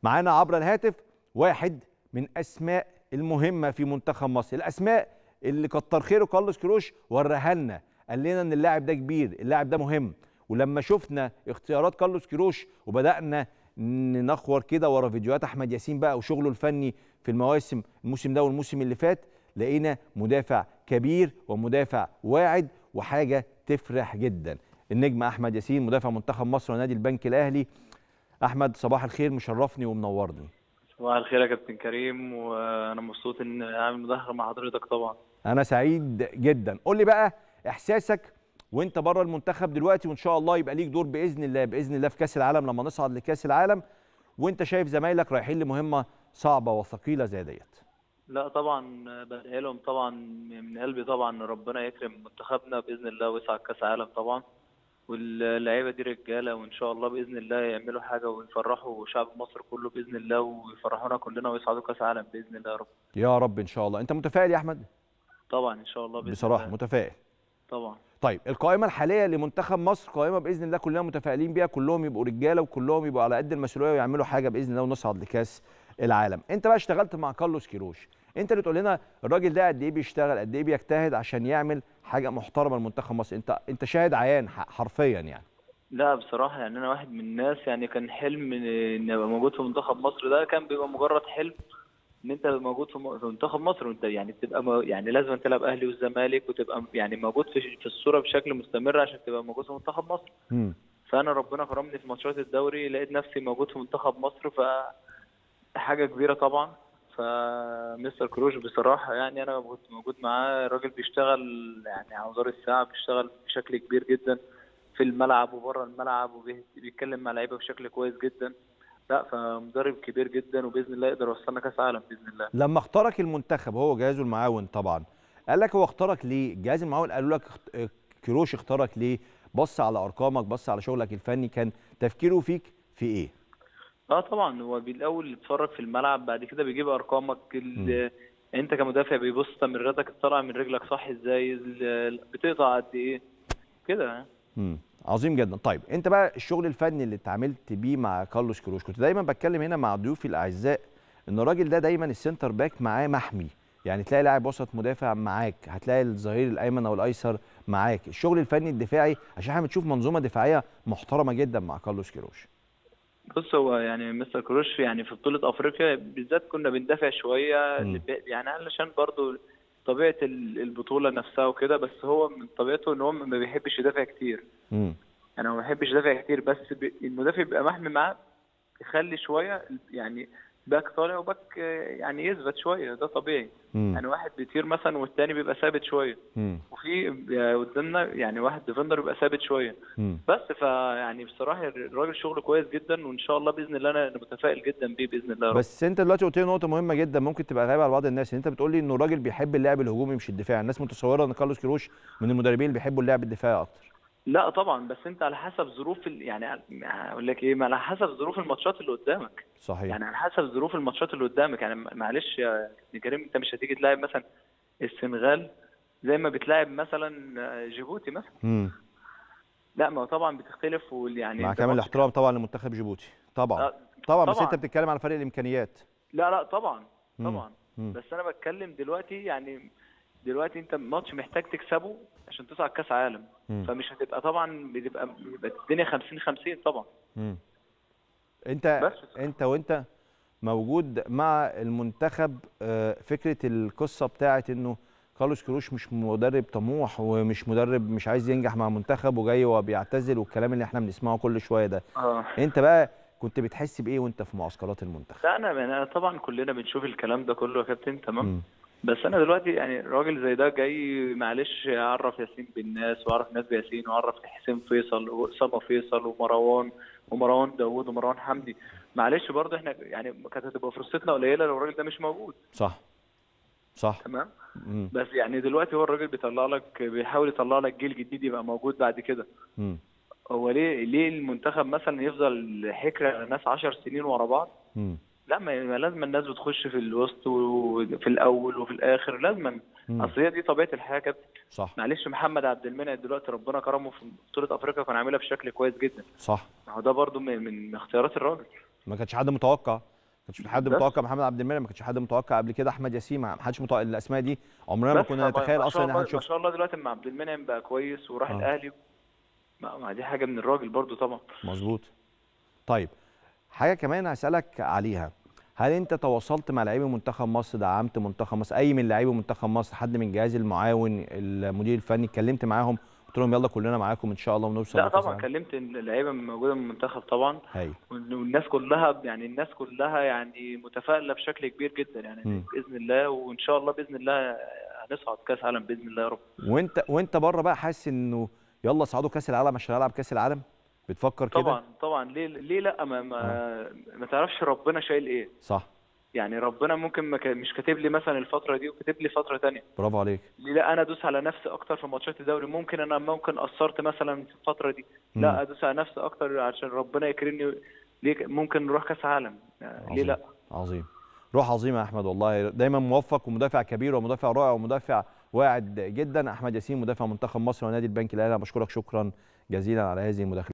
معانا عبر الهاتف واحد من اسماء المهمه في منتخب مصر الاسماء اللي كتر خيره كارلوس كروش وراها لنا قال لنا ان اللاعب ده كبير اللاعب ده مهم ولما شفنا اختيارات كارلوس كروش وبدانا ننخور كده ورا فيديوهات احمد ياسين بقى وشغله الفني في المواسم الموسم ده والموسم اللي فات لقينا مدافع كبير ومدافع واعد وحاجه تفرح جدا النجم احمد ياسين مدافع منتخب مصر ونادي البنك الاهلي احمد صباح الخير مشرفني ومنورني صباح الخير يا كابتن كريم وانا مبسوط ان اعمل مداخله مع حضرتك طبعا انا سعيد جدا قول لي بقى احساسك وانت بره المنتخب دلوقتي وان شاء الله يبقى ليك دور باذن الله باذن الله في كاس العالم لما نصعد لكاس العالم وانت شايف زمايلك رايحين لمهمه صعبه وثقيله زي ديت لا طبعا بدعي لهم طبعا من قلبي طبعا ربنا يكرم منتخبنا باذن الله ويصعد كاس عالم طبعا واللعيبه دي رجاله وان شاء الله باذن الله يعملوا حاجه ويفرحوا شعب مصر كله باذن الله ويفرحونا كلنا ويصعدوا كاس عالم باذن الله يا رب يا رب ان شاء الله انت متفائل يا احمد طبعا ان شاء الله باذن بصراحه الله. متفائل طبعا طيب القائمه الحاليه لمنتخب مصر قائمه باذن الله كلنا متفائلين بيها كلهم يبقوا رجاله وكلهم يبقوا على قد المسؤوليه ويعملوا حاجه باذن الله ونصعد لكاس العالم انت بقى اشتغلت مع كارلوس كيروش انت اللي تقول لنا الراجل ده قد ايه بيشتغل قد ايه بيجتهد عشان يعمل حاجه محترمه لمنتخب مصر انت انت شاهد عيان ح- حرفيا يعني لا بصراحه يعني انا واحد من الناس يعني كان حلم ان ابقى موجود في منتخب مصر ده كان بيبقى مجرد حلم ان انت تبقى موجود في م- في منتخب مصر وانت يعني تبقى م- يعني لازم تلعب اهلي والزمالك وتبقى يعني موجود في في الصوره بشكل مستمر عشان تبقى موجود في منتخب مصر مم. فانا ربنا كرمني في ماتشات الدوري لقيت نفسي موجود في منتخب مصر ف حاجه كبيره طبعا فمستر كروش بصراحه يعني انا كنت موجود معاه الراجل بيشتغل يعني على مدار الساعه بيشتغل بشكل كبير جدا في الملعب وبره الملعب وبيتكلم مع لعيبه بشكل كويس جدا لا فمدرب كبير جدا وباذن الله يقدر يوصلنا كاس عالم باذن الله لما اختارك المنتخب هو جهازه المعاون طبعا قال لك هو اختارك ليه الجهاز المعاون قالوا لك اخت- اه، كيروش اختارك ليه بص على ارقامك بص على شغلك الفني كان تفكيره فيك في ايه اه طبعا هو بالاول يتفرج في الملعب بعد كده بيجيب ارقامك ال... انت كمدافع بيبص تمريراتك طالعه من رجلك صح ازاي ال- بتقطع قد ايه كده يعني. مم. عظيم جدا طيب انت بقى الشغل الفني اللي اتعاملت بيه مع كارلوس كيروش كنت دايما بتكلم هنا مع ضيوفي الاعزاء ان الراجل ده دايما السنتر باك معاه محمي يعني تلاقي لاعب وسط مدافع معاك هتلاقي الظهير الايمن او الايسر معاك الشغل الفني الدفاعي عشان احنا بنشوف منظومه دفاعيه محترمه جدا مع كارلوس كيروش بص هو يعني مستر كروش يعني في بطولة افريقيا بالذات كنا بندافع شوية مم. يعني علشان برضو طبيعة ال- البطولة نفسها وكده بس هو من طبيعته ان هو ما بيحبش يدافع كتير امم يعني هو ما بيحبش يدافع كتير بس ب- المدافع بيبقى محمي معاه يخلي شوية يعني باك طالع وباك آه، يعني يثبت شوية ده طبيعي يعني واحد بيطير مثلا والتاني بيبقى ثابت شوية امم وفي آه، قدامنا يعني واحد ديفندر بيبقى ثابت شوية امم بس فيعني بصراحه الراجل شغله كويس جدا وان شاء الله باذن الله انا أنا متفائل جدا بيه باذن الله يا رب. بس انت دلوقتي قلت لي نقطه مهمه جدا ممكن تبقى غايبه على بعض الناس ان انت بتقول لي انه الراجل بيحب اللعب الهجومي مش الدفاعي الناس متصوره ان كارلوس كيروش من المدربين اللي بيحبوا اللعب الدفاعي اكتر لا طبعا بس انت على حسب ظروف ال... يعني اقول لك ايه ما على حسب ظروف الماتشات اللي قدامك صحيح يعني على حسب ظروف الماتشات اللي قدامك يعني معلش يا كابتن كريم انت مش هتيجي تلاعب مثلا السنغال زي ما بتلاعب مثلا جيبوتي مثلا امم لا ما هو طبعا بتختلف ويعني مع ده كامل ماتش- الاحترام طبعا لمنتخب جيبوتي طبعا لا، طبعا بس طبعاً. انت بتتكلم على فرق الامكانيات لا لا طبعا مم. طبعا مم. بس انا بتكلم دلوقتي يعني دلوقتي انت ماتش محتاج تكسبه عشان تصعد كاس عالم مم. فمش هتبقى طبعا بتبقى بتبقى الدنيا 50 50 طبعا مم. انت بس. انت وانت موجود مع المنتخب آه، فكره القصه بتاعت انه كارلوس كروش مش مدرب طموح ومش مدرب مش عايز ينجح مع منتخب وجاي وبيعتزل والكلام اللي احنا بنسمعه كل شويه ده اه انت بقى كنت بتحس بايه وانت في معسكرات المنتخب لا انا انا طبعا كلنا بنشوف الكلام ده كله يا كابتن تمام مم. بس انا دلوقتي يعني راجل زي ده جاي معلش يعرف ياسين بالناس ويعرف ناس بياسين ويعرف حسين فيصل واسامه فيصل ومروان ومروان داوود ومروان حمدي معلش برضه احنا يعني كانت هتبقى فرصتنا قليله لو الراجل ده مش موجود صح صح تمام مم. بس يعني دلوقتي هو الراجل بيطلع لك بيحاول يطلع لك جيل جديد يبقى موجود بعد كده مم. هو ليه ليه المنتخب مثلا يفضل حكر على ناس 10 سنين ورا بعض مم. لا ما ما لازم الناس بتخش في الوسط وفي الاول وفي الاخر لازم مم. اصل هي دي طبيعه الحياه يا كابتن صح معلش محمد عبد المنعم دلوقتي ربنا كرمه في بطوله افريقيا كان عاملها بشكل كويس جدا صح ما هو ده برضو من, من اختيارات الراجل ما كانش حد متوقع كانش في حد بس. متوقع محمد عبد المنعم ما كانش حد متوقع قبل كده احمد ياسين ما حدش متوقع الاسماء دي عمرنا ما بس كنا فما- نتخيل ما اصلا شاء ان الله احنا ما نشوف شاء الله دلوقتي مع عبد المنعم بقى كويس وراح آه. الاهلي ما ما دي حاجه من الراجل برضو طبعا مظبوط طيب حاجه كمان هسالك عليها هل انت تواصلت مع لاعبي منتخب مصر دعمت منتخب مصر اي من لاعبي منتخب مصر حد من الجهاز المعاون المدير الفني اتكلمت معاهم قلت لهم يلا كلنا معاكم ان شاء الله ونوصل لا لكأس طبعا العالم؟ كلمت اللعيبه موجوده من المنتخب طبعا هاي والناس كلها يعني الناس كلها يعني متفائله بشكل كبير جدا يعني مم. باذن الله وان شاء الله باذن الله هنصعد كاس عالم باذن الله يا رب وانت وانت بره بقى حاسس انه يلا صعدوا كاس العالم عشان العب كاس العالم بتفكر كده طبعا طبعا ليه ليه لا ما ما, ما تعرفش ربنا شايل ايه صح يعني ربنا ممكن ما كان- مش كاتب لي مثلا الفتره دي وكاتب لي فتره تانية برافو عليك ليه لا انا ادوس على نفسي اكتر في ماتشات الدوري ممكن انا ممكن قصرت مثلا في الفتره دي مم. لا ادوس على نفسي اكتر عشان ربنا يكرمني ليه ك- ممكن نروح كاس عالم يعني ليه عظيم. لا عظيم روح عظيمه يا احمد والله دايما موفق ومدافع كبير ومدافع رائع ومدافع واعد جدا احمد ياسين مدافع منتخب مصر ونادي البنك الاهلي أنا بشكرك شكرا جزيلا على هذه المداخله